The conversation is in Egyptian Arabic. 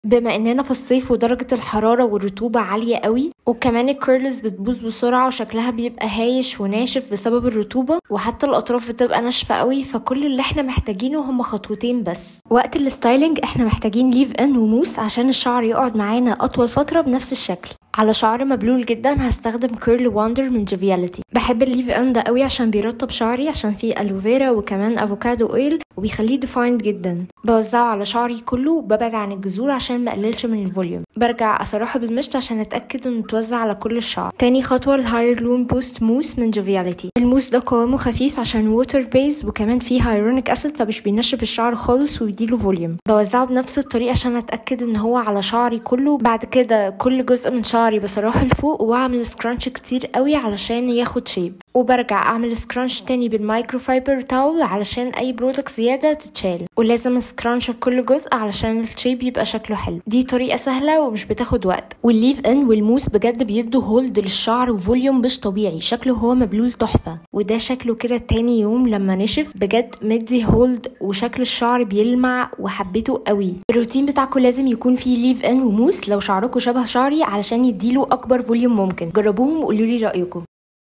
بما اننا في الصيف ودرجة الحرارة والرطوبة عالية قوي وكمان الكيرلز بتبوظ بسرعة وشكلها بيبقى هايش وناشف بسبب الرطوبة وحتى الاطراف بتبقى ناشفة قوي فكل اللي احنا محتاجينه هما خطوتين بس وقت الستايلينج احنا محتاجين ليف ان وموس عشان الشعر يقعد معانا اطول فترة بنفس الشكل على شعر مبلول جدا هستخدم كيرل واندر من جوفياليتي بحب الليف ان ده قوي عشان بيرطب شعري عشان فيه الوفيرا وكمان افوكادو اويل وبيخليه ديفايند جدا بوزعه على شعري كله وببعد عن الجذور عشان ما اقللش من الفوليوم برجع اسرحه بالمشط عشان اتاكد انه اتوزع على كل الشعر تاني خطوه الهاير لون بوست موس من جوفياليتي الموس ده قوامه خفيف عشان ووتر بيز وكمان فيه هايرونيك اسيد فمش بينشف الشعر خالص ويديله فوليوم بوزعه بنفس الطريقه عشان اتاكد ان هو على شعري كله بعد كده كل جزء من شعري بصراحه لفوق واعمل سكرانش كتير قوي علشان ياخد شيب وبرجع اعمل سكرانش تاني بالمايكرو فايبر تاول علشان اي برودكت زياده تتشال ولازم سكرانش في كل جزء علشان الشيب يبقى شكله حلو دي طريقه سهله ومش بتاخد وقت والليف ان والموس بجد بيدوا هولد للشعر وفوليوم مش طبيعي شكله هو مبلول تحفه وده شكله كده تاني يوم لما نشف بجد مدي هولد وشكل الشعر بيلمع وحبيته قوي الروتين بتاعكم لازم يكون فيه ليف ان وموس لو شعركم شبه شعري علشان يديله اكبر فوليوم ممكن جربوهم وقولوا لي رايكم